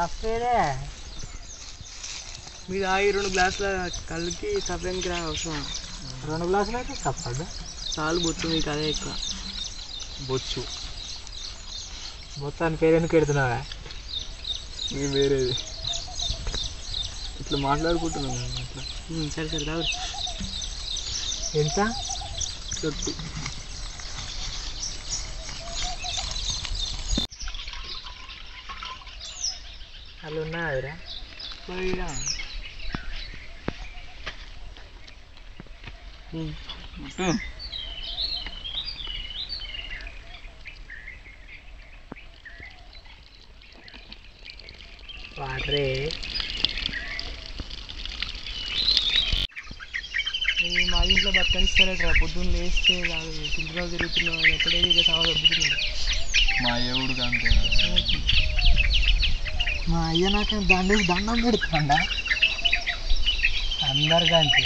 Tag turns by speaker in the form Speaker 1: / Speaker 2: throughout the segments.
Speaker 1: తప్పేదే
Speaker 2: మీరు ఆగి రెండు గ్లాసుల కళ్ళకి తప్పేందుకు రా అవసరం
Speaker 1: రెండు గ్లాసులు అయితే తప్పదు
Speaker 2: చాలు బొచ్చు మీకు అదే ఎక్కువ
Speaker 1: బొచ్చు మొత్తాన్ని పేరు ఎందుకు పెడుతున్నావా
Speaker 2: మేము వేరేది ఇట్లా మాట్లాడుకుంటున్నాం మేము ఇట్లా సరే సరే తాగు
Speaker 1: ఎంత
Speaker 2: చెట్టు
Speaker 1: అవి ఉన్నాయిరా
Speaker 2: పోయిరా
Speaker 1: వాటరే
Speaker 2: మా ఇంట్లో బతకనిస్తారట పొద్దున్న లేస్తే కాదు తింటున్నా తిరుగుతున్నాం ఎప్పుడే ఇలా సాగు దొబ్బుతున్నాడు
Speaker 3: మా ఎవడు అంతే
Speaker 1: మా అయ్య నాకు దండేసి దండం పెడుతుండ అందరికంటే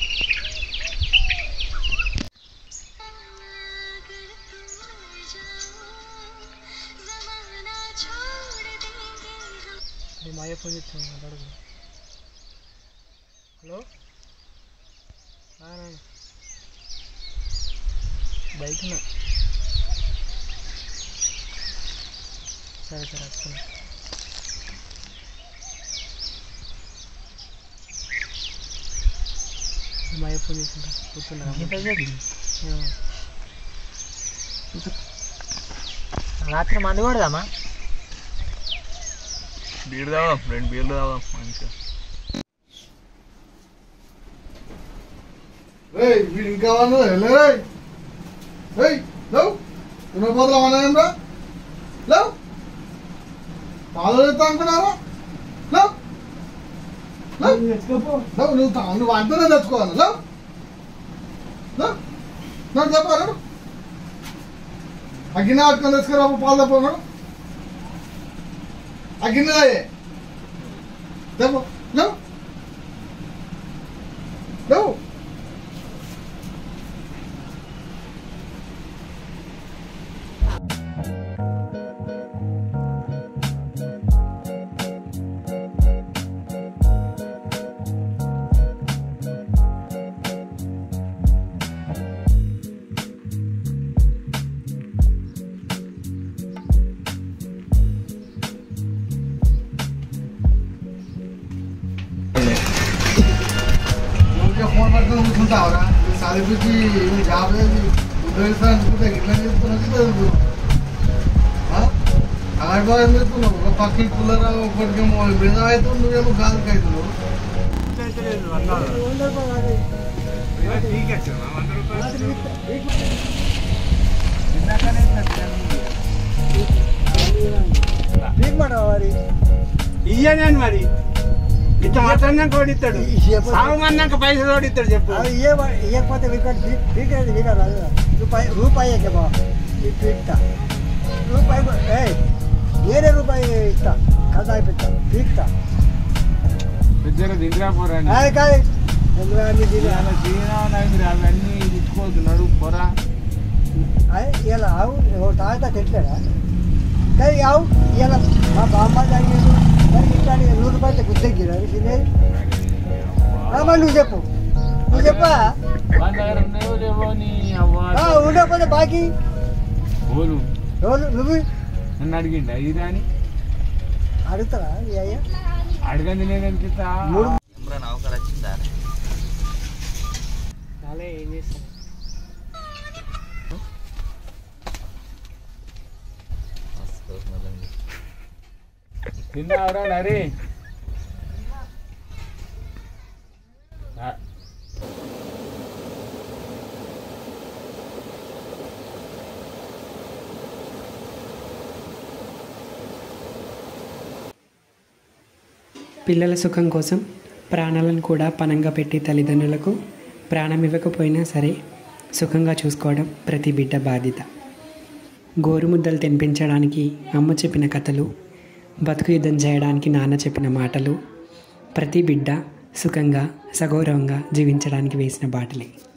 Speaker 2: నేను మా అయ్య ఫోన్ చేస్తాను మాట్లాడదు హలో బయట ఉన్నా సరే సరే వస్తున్నా మా అయ్య ఫోన్ చేసిందా కూర్చున్నా
Speaker 1: రాత్రి మంది కొడదామా
Speaker 3: బీర్ తాగాం రెండు బీర్లు తాగాం మంచిగా
Speaker 4: రేయ్ వీడు ఇంకా వాళ్ళు రేయ్ రేయ్ లేవు ఎన్నో పోతలు అన్నాయం రా లేవు పాలు ఎత్తా అనుకున్నారా లేవు లేవు లేవు నువ్వు తా- నువ్వు అంటేనే తెచ్చుకోవాలి లేవు లేవు నాకు చెప్పాలి ఆ గిన్నె పట్టుకొని తెచ్చుకోరా పాలు తప్ప ఆ గిన్నె తెప్ప లేవు లేవు ఊరికే ఫోన్ పట్టుకొని కూర్చుంటావురా ఇది చదివించి ఇది జాబ్ ఏది ఉద్యోగిస్తా అనుకుంటే ఇట్లా చెప్తున్నావు అలాంటి ఏం చెప్తున్నావు ఒక పక్కకి కూలర్ ఒకటికేమో మీద అవుతుంది నువ్వేమో గాలికి అవుతున్నావు
Speaker 5: ఇయ్యనేను మరి ఇంత మాత్రం కోడిస్తాడు సాగమన్నాక పైసలు ఓడిస్తాడు చెప్పు
Speaker 1: ఇవ్వకపోతే వికెట్ వికెట్ వికెట్ రూపాయి రూపాయి బా ఇస్తా రూపాయి ఏ వేరే రూపాయి ఇస్తా ఖర్చు అయిపోతా ఇస్తా
Speaker 5: పెద్దగా దిగిరాపోరాని
Speaker 1: అది కాదు ఎందుకంటే దీని
Speaker 5: శ్రీరామనగరి అవన్నీ ఇచ్చుకోవద్దు పొరా
Speaker 1: ఇలా ఆవు ఓ తాత తెట్లేడా కానీ ఆవు ఇలా మా బామ్మ తగ్గింది మరి ఇట్లా నూరు రూపాయలు గుద్దెగ్గిరా తినేది రామా నువ్వు చెప్పు నువ్వు చెప్పా
Speaker 5: వాళ్ళ దగ్గర ఉన్నాయో లేవో నీ అవ్వ
Speaker 1: ఆ, ఉండకపోతే బాకీ
Speaker 5: ఓలు
Speaker 1: ఎవరు నువ్వు
Speaker 5: నన్ను అడిగిండా ఇది అని
Speaker 1: అడుగుతారా ఈ అయ్యా
Speaker 5: అడగంది నేను అనిపిస్తా
Speaker 3: ఇమ్రాన్ అవకాశం వచ్చిందా
Speaker 2: చాలే ఏం చేస్తాను
Speaker 5: తిన్నావురా నరే
Speaker 6: పిల్లల సుఖం కోసం ప్రాణాలను కూడా పణంగా పెట్టి తల్లిదండ్రులకు ప్రాణం ఇవ్వకపోయినా సరే సుఖంగా చూసుకోవడం ప్రతి బిడ్డ బాధ్యత గోరుముద్దలు తినిపించడానికి అమ్మ చెప్పిన కథలు బతుకు యుద్ధం చేయడానికి నాన్న చెప్పిన మాటలు ప్రతి బిడ్డ సుఖంగా సగౌరవంగా జీవించడానికి వేసిన బాటలే